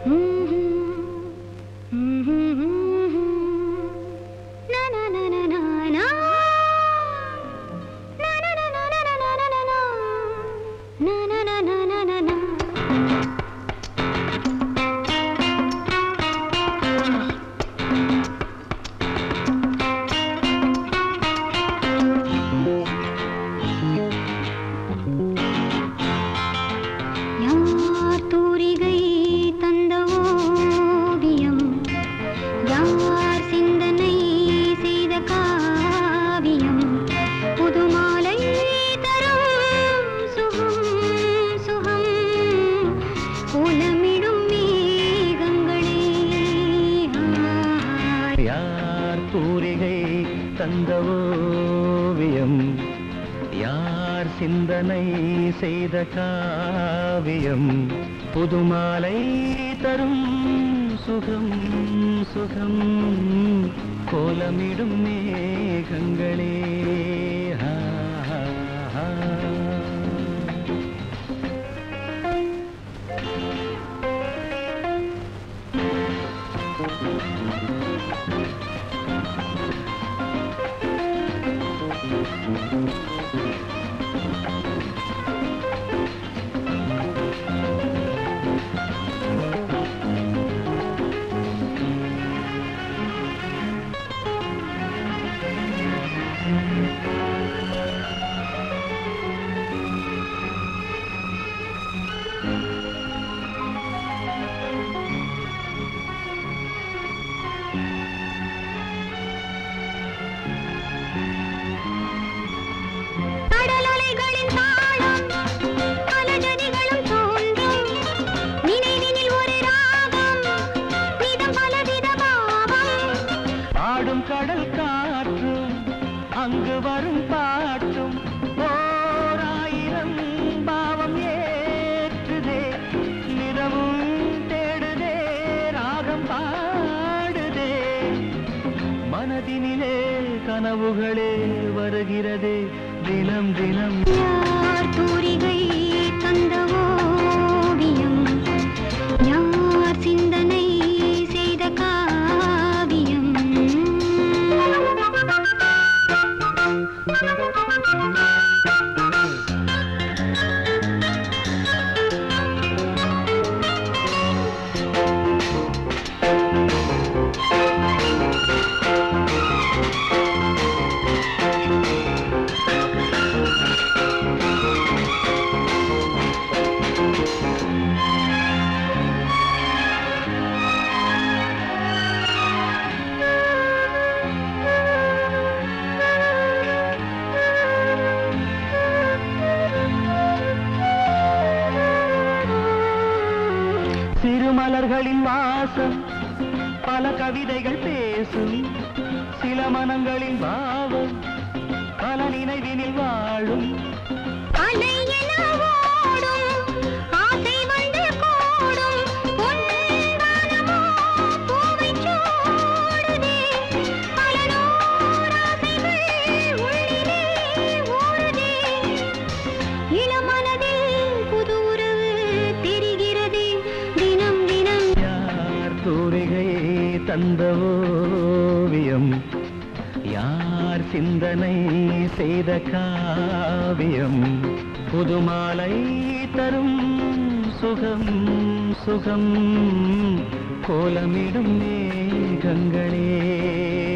யார் தூரிகை தந்த ஓவியம் யார் சிந்தனை செய்த காவியம் புதுமாலை தரும் சுகம் சுகம் கோலமிடும் மேகங்களே ஆ. யார் தூரிகை தந்த ஓவியம் யார் சிந்தனை செய்த காவியம் புதுமாலை தரும் சுகம் சுகம் கோலமிடும் மேகங்களே ஆ, ஆ, ஆ. கடலலைகளின் தாளம் பல ஜதிகளும் தோன்றும் நினைவினில் ஒரு ராகம் விதம் பலவித பாவம் ஆடும் கடல் காற்றும் அங்கு வரும் பாட்டும் ஓராயிரம் பாவம் ஏற்றுதே நிறமும் தேடுதே ராகம் பாடுதே மனதினிலே கனவுகளே வருகிறதே தினம் தினம் யார் தூரிகை தந்த ஓவியம் யார் சிந்தனை செய்த காவியம் சிறுமலர்களின் வாசம் பல கவிதைகள் பேசும் சில மனங்களின் பாவம் பல நினைவினில் வாழும் அலை என ஓடும் ஆசை வந்து கூடும் பொன்வானமோ பூவைச் சூடுதே பல நூறு ஆசைகள் உள்ளிலே ஓடுதே இளமனதில் புது உறவு தெரிகிறதே தினம் தினம் யார் தூரிகை தந்த ஓவியம் யார் சிந்தனை செய்த காவியம் புதுமாலை தரும் சுகம் சுகம் கோலமிடும் மேகங்களே